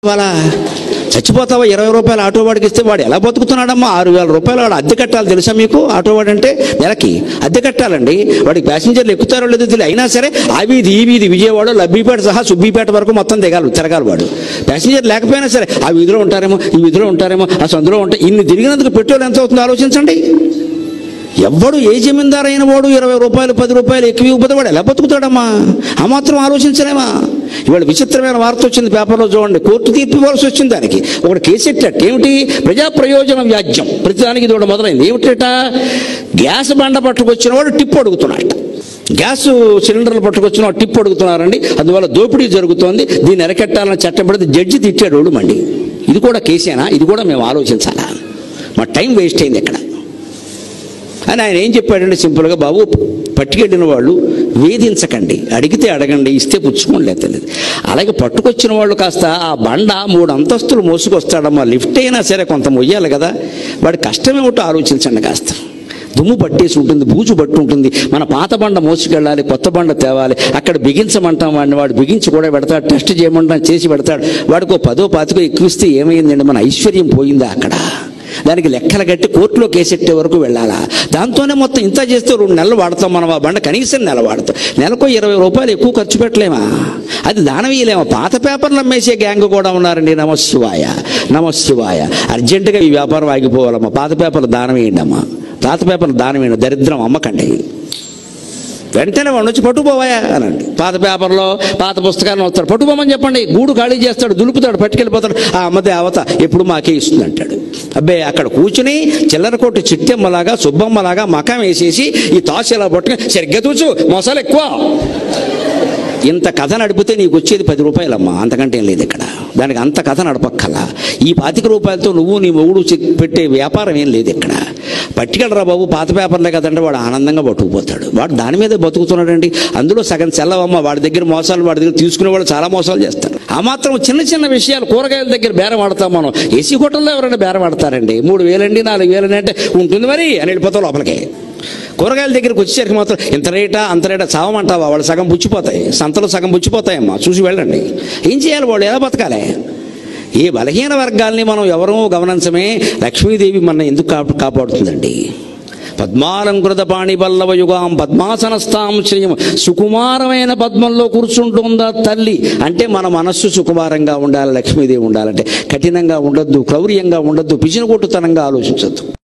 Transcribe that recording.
వాళ్ళ చచ్చిపోతావా ఇరవై రూపాయలు ఆటో వాడికి ఇస్తే వాడు ఎలా బతుకుతున్నాడమ్మా ఆరు వేల రూపాయలు వాడు అద్దె కట్టాలి తెలుసా మీకు ఆటో వాడు అంటే నెలకి అద్దె కట్టాలండి వాడికి ప్యాసింజర్లు ఎక్కుతారో లేదో తెలియదు అయినా సరే ఆ వీధి ఈ వీధి విజయవాడ లబ్బీపేట సహా సుబ్బీపేట వరకు మొత్తం దిగాలి తిరగాలి వాడు ప్యాసింజర్ లేకపోయినా సరే ఆ వీధిలో ఉంటారేమో ఈ వీధిలో ఉంటారేమో ఆ సందులో ఉంటాయి ఇన్ని తిరిగినందుకు పెట్రోల్ ఎంత అవుతుందో ఆలోచించండి ఎవ్వడు ఏ జమీందారు అయిన వాడు ఇరవై రూపాయలు పది రూపాయలు ఎక్కువ ఇవ్వకపోతే వాడు ఎలా బతుకుతాడమ్మా ఆ మాత్రం ఆలోచించలేమా ఇవాళ విచిత్రమైన వార్త వచ్చింది పేపర్లో చూడండి కోర్టు తీర్పు ఇవ్వాల్సి వచ్చింది దానికి ఒకటి కేసు ఎట్టట ఏమిటి ప్రజా ప్రయోజన వ్యాజ్యం ప్రతిదానికి ఇది ఒకటి మొదలైంది ఏమిటట గ్యాస్ బండ పట్టుకొచ్చిన వాడు టిప్ అడుగుతున్నాడట గ్యాస్ సిలిండర్లు పట్టుకొచ్చిన వాడు టిప్ అడుగుతున్నారండి అందువల్ల దోపిడీ జరుగుతోంది దీన్ని ఎరకెట్టాలని చట్టం పడితే జడ్జి తిట్టాడు వాడు మండి ఇది కూడా కేసేనా ఇది కూడా మేము ఆలోచించాలా మా టైం వేస్ట్ అయింది ఇక్కడ అని ఆయన ఏం చెప్పాడంటే సింపుల్గా బాబు పట్టుకెళ్ళిన వాళ్ళు వేధించకండి అడిగితే అడగండి ఇస్తే పుచ్చుకోండి లేదు తెలియదు అలాగే పట్టుకొచ్చిన వాళ్ళు కాస్త ఆ బండ మూడు అంతస్తులు మోసుకొస్తాడమ్మా లిఫ్ట్ అయినా సరే కొంత మొయ్యాలి కదా వాడి కష్టం ఏమిటో ఆలోచించండి కాస్త దుమ్ము పట్టేసి ఉంటుంది బూజు పట్టు ఉంటుంది మన పాత బండ మోసుకెళ్ళాలి కొత్త బండ తేవాలి అక్కడ బిగించమంటాం వాడిని వాడు బిగించి కూడా పెడతాడు టెస్ట్ చేయమంటాం చేసి పెడతాడు వాడికి ఓ పదో పాతికో ఎక్కువిస్తే ఏమైందండి మన ఐశ్వర్యం పోయిందా అక్కడ దానికి లెక్కలు కట్టి కోర్టులో కేసెట్టే వరకు వెళ్ళాలా దాంతోనే మొత్తం ఇంత చేస్తే రెండు నెలలు వాడతాం మనం ఆ బండ కనీసం నెల వాడతాం నెలకు ఇరవై రూపాయలు ఎక్కువ ఖర్చు పెట్టలేమా అది దానం ఇయ్యలేమా పాత పేపర్లు అమ్మేసే గ్యాంగ్ కూడా ఉన్నారండి నమశివాయ నమశివాయ అర్జెంటుగా ఈ వ్యాపారం ఆగిపోవాలమ్మా పాత పేపర్లు దానం వేయండి అమ్మా పాత పేపర్లు దానం వేయండి దరిద్రం అమ్మకండి వెంటనే వాడు వచ్చి పట్టుకుపోవాయా అనండి పాత పేపర్లో పాత పుస్తకాలను వస్తాడు పట్టుకోమని చెప్పండి గూడు ఖాళీ చేస్తాడు దులుపుతాడు పట్టుకెళ్ళిపోతాడు ఆ అమ్మదే అవత ఎప్పుడు మాకే ఇస్తుంది అంటాడు అబ్బే అక్కడ కూర్చుని చిల్లర కొట్టు చిట్టెమ్మలాగా సుబ్బమ్మలాగా మకం వేసేసి ఈ తాసు ఇలా పట్టుకుని సరిగ్గా తూచు మోసాలు ఎక్కువ ఇంత కథ నడిపితే నీకు వచ్చేది పది రూపాయలమ్మా అంతకంటే ఏం లేదు ఇక్కడ దానికి అంత కథ నడపక్కల ఈ పాతిక రూపాయలతో నువ్వు నీ మొగుడు చి- పెట్టే వ్యాపారం ఏం లేదు ఇక్కడ పట్టుకెళ్ళరా బాబు పాత పేపర్లే కదంటే వాడు ఆనందంగా పట్టుకుపోతాడు వాడు దాని మీదే బతుకుతున్నాడండి అందులో సగం చెల్లవమ్మ వాడి దగ్గర మోసాలు వాడి దగ్గర తీసుకునే వాళ్ళు చాలా మోసాలు చేస్తారు ఆ మాత్రం చిన్న చిన్న విషయాలు కూరగాయల దగ్గర బేరం ఆడతాం మనం ఏసీ హోటల్లో ఎవరైనా బేరం ఆడతారండి మూడు వేలండి నాలుగు వేలండి అంటే ఉంటుంది మరి అని వెళ్ళిపోతాం లోపలికి కూరగాయల దగ్గరికి వచ్చేసరికి మాత్రం ఇంత రేటా అంత రేటా చావమంటావా వాళ్ళు సగం పుచ్చిపోతాయి సంతలో సగం పుచ్చిపోతాయమ్మా చూసి వెళ్ళండి ఏం చేయాలి వాళ్ళు ఎలా బతకాలి ఈ బలహీన వర్గాల్ని మనం ఎవరూ గమనించమే లక్ష్మీదేవి మన ఎందుకు కాపా కాపాడుతుందండి పద్మాలంకృత పాణి పల్లవ యుగాం పద్మాసనస్థాం శ్రియం సుకుమారమైన పద్మంలో కూర్చుంటుందా తల్లి అంటే మన మనస్సు సుకుమారంగా ఉండాలి లక్ష్మీదేవి ఉండాలంటే కఠినంగా ఉండొద్దు క్రౌర్యంగా ఉండొద్దు పిచినకొట్టుతనంగా ఆలోచించొద్దు